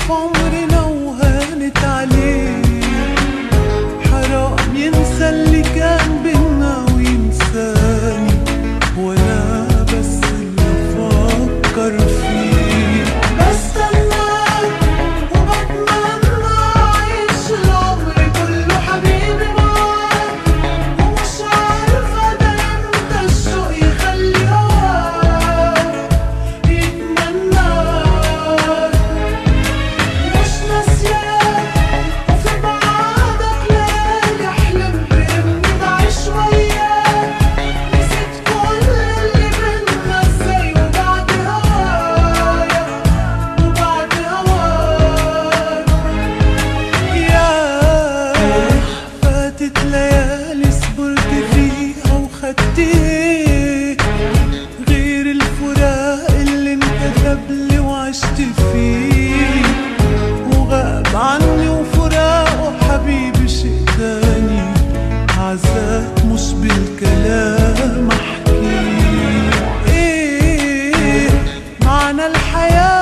في عمرنا وهانت عليه حرام ينسى اللي كان بينا وينساني وانا بس اللي افكر فيه بستناك وبتمنى اعيش العمر كله حبيبي معاك ومش عارفه ده امتى الشوق يخلي هواك يتمناك مش ناسياك وفي بعادك ليالي احلم باني بعيش وياك نسيت كل اللي بينا ازاي وبعد هوايا وبعد هواك ياه فاتت ليالي صبرت فيها وخدت ايه غير الفراق اللي انكتب لي وعشت فيه وغاب عني وفراقه حبيبي شيء تاني عذاب مش بالكلام احكيه ايه معنى الحياه